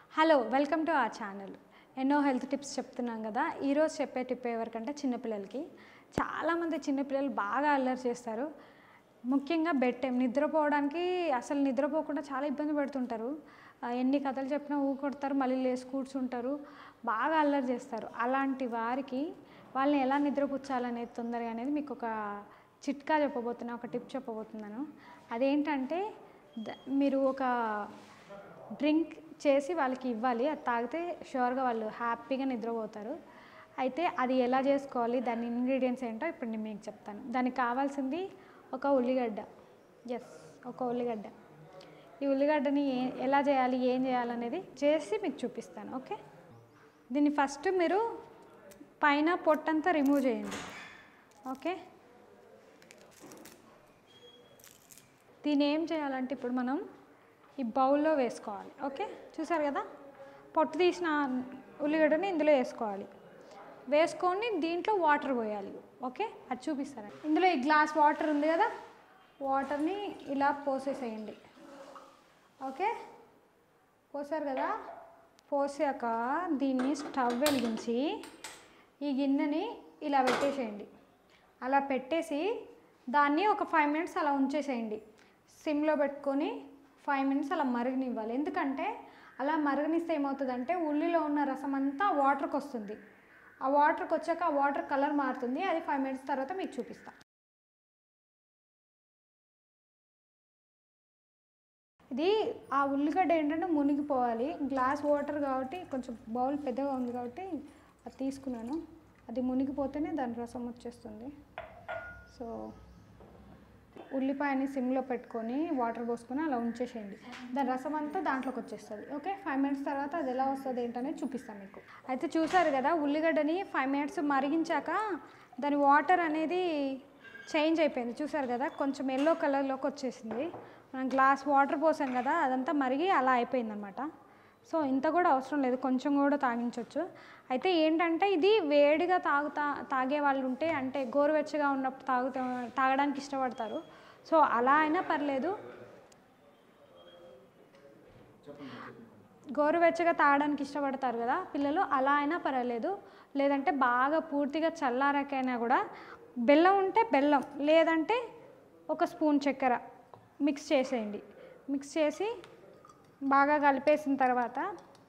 hello welcome to a channel ఎన్నో health tips చెప్తున్నాం కదా ఈరోజు చెప్పే టిప్ ఎవరికంటే చిన్నపిల్లలకి చాలామంది చిన్నపిల్లలు బాగా అల్లరి చేస్తారు ముఖ్యంగా బెడ్ టైం నిద్రపోవడానికి అసలు నిద్రపోకుండా చాలా ఇబ్బంది పడుతుంటారు ఆ, ఎన్ని కథలు చెప్పినా ఊకొడతారు మళ్ళీ లేచి కూర్చుంటారు బాగా అల్లరి చేస్తారు అలాంటి వారికి వాళ్ళని ఎలా నిద్రపుచ్చాలనేది తొందరగా అనేది మీకు ఒక చిట్కా చెప్పబోతున్నా ఒక టిప్ చెప్పబోతున్నాను అదేంటంటే ద- మీరు ఒక డ్రింక్ చేసి వాళ్ళకి ఇవ్వాలి అది తాగితే షూర్గా వాళ్ళు హ్యాపీగా నిద్రపోతారు అయితే అది ఎలా చేసుకోవాలి దాని ఇంగ్రీడియంట్స్ ఏంటో ఇప్పుడు నేను మీకు చెప్తాను దానికి కావాల్సింది ఒక ఉల్లిగడ్డ ఎస్ ఒక ఉల్లిగడ్డ ఈ ఉల్లిగడ్డని ఏ- ఎలా చేయాలి ఏం చేయాలనేది చేసి మీకు చూపిస్తాను ఓకే దీన్ని ఫస్ట్ మీరు పైన పొట్టంతా రిమూవ్ చేయండి ఓకే దీన్ని ఏం చేయాలంటే ఇప్పుడు మనం ఈ బౌల్లో వేసుకోవాలి ఓకే చూసారు కదా పొట్టు తీసిన ఉల్లిగడ్డని ఇందులో వేసుకోవాలి వేసుకొని దీంట్లో వాటర్ పోయాలి ఓకే అది చూపిస్తాను ఇందులో ఈ గ్లాస్ వాటర్ ఉంది కదా వాటర్ని ఇలా పోసేసేయండి ఓకే పోసారు కదా పోసాక దీన్ని స్టవ్ వెలిగించి ఈ గిన్నెని ఇలా పెట్టేసేయండి అలా పెట్టేసి దాన్ని ఒక ఫైవ్ మినిట్స్ అలా ఉంచేసేయండి సిమ్లో పెట్టుకొని ఫైవ్ మినిట్స్ అలా మరగనివ్వాలి ఎందుకంటే అలా మరగనిస్తే ఏమవుతుందంటే ఉల్లిలో ఉన్న రసం అంతా వాటర్కి వస్తుంది ఆ వాటర్కి వచ్చాక ఆ వాటర్ కలర్ మారుతుంది అది ఫైవ్ మినిట్స్ తర్వాత మీకు చూపిస్తా ఇది ఆ ఉల్లిగడ్డ ఏంటంటే మునిగిపోవాలి గ్లాస్ వాటర్ కాబట్టి కొంచెం బౌల్ పెద్దగా ఉంది కాబట్టి అది తీసుకున్నాను అది మునిగిపోతేనే దాని రసం వచ్చేస్తుంది సో ఉల్లిపాయని సిమ్లో పెట్టుకొని వాటర్ పోసుకొని అలా ఉంచేసేయండి దాని రసం అంతా దాంట్లోకి వచ్చేస్తుంది ఓకే ఫైవ్ మినిట్స్ తర్వాత అది ఎలా వస్తుంది ఏంటనేది చూపిస్తాను మీకు అయితే చూసారు కదా ఉల్లిగడ్డని ఫైవ్ మినిట్స్ మరిగించాక దాని వాటర్ అనేది చేంజ్ అయిపోయింది చూసారు కదా కొంచెం ఎల్లో కలర్లోకి వచ్చేసింది మనం గ్లాస్ వాటర్ పోసాం కదా అదంతా మరిగి అలా అయిపోయింది అనమాట సో ఇంత కూడా అవసరం లేదు కొంచెం కూడా తాగించవచ్చు అయితే ఏంటంటే ఇది వేడిగా తాగుతా తాగే వాళ్ళు ఉంటే అంటే గోరువెచ్చగా ఉన్నప్పుడు తాగుతా తాగడానికి ఇష్టపడతారు సో అలా అయినా పర్లేదు గోరువెచ్చగా తాగడానికి ఇష్టపడతారు కదా పిల్లలు అలా అయినా పర్వాలేదు లేదంటే బాగా పూర్తిగా చల్లారాకైనా కూడా బెల్లం ఉంటే బెల్లం లేదంటే ఒక స్పూన్ చక్కెర మిక్స్ చేసేయండి మిక్స్ చేసి బాగా కలిపేసిన తర్వాత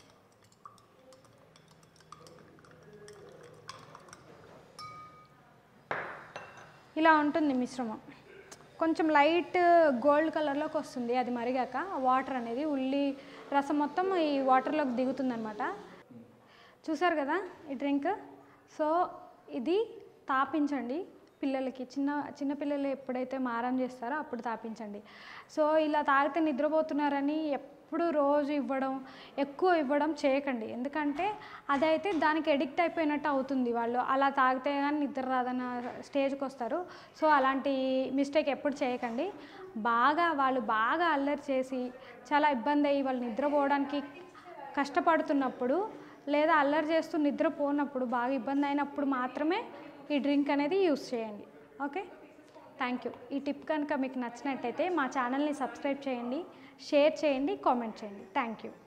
ఇలా ఉంటుంది మిశ్రమం కొంచెం లైట్ గోల్డ్ కలర్లోకి వస్తుంది అది మరిగాక వాటర్ అనేది ఉల్లి రసం మొత్తం ఈ వాటర్లోకి దిగుతుందనమాట చూసారు కదా ఈ డ్రింక్ సో ఇది తాపించండి పిల్లలకి చిన్న చిన్న పిల్లలు ఎప్పుడైతే మారం చేస్తారో అప్పుడు తాపించండి సో ఇలా తాగితే నిద్రపోతున్నారని ఎప్పుడు రోజు ఇవ్వడం ఎక్కువ ఇవ్వడం చేయకండి ఎందుకంటే అదైతే దానికి ఎడిక్ట్ అయిపోయినట్టు అవుతుంది వాళ్ళు అలా తాగితే కానీ నిద్ర రాదన్న స్టేజ్కి వస్తారు సో అలాంటి మిస్టేక్ ఎప్పుడు చేయకండి బాగా వాళ్ళు బాగా అల్లరి చేసి చాలా ఇబ్బంది అయ్యి వాళ్ళు నిద్రపోవడానికి కష్టపడుతున్నప్పుడు లేదా అల్లరి చేస్తూ నిద్రపోనప్పుడు బాగా ఇబ్బంది అయినప్పుడు మాత్రమే ఈ డ్రింక్ అనేది యూస్ చేయండి ఓకే థ్యాంక్ యూ ఈ టిప్ కనుక మీకు నచ్చినట్టయితే మా ఛానల్ని సబ్స్క్రైబ్ చేయండి షేర్ చేయండి కామెంట్ చేయండి థ్యాంక్ యూ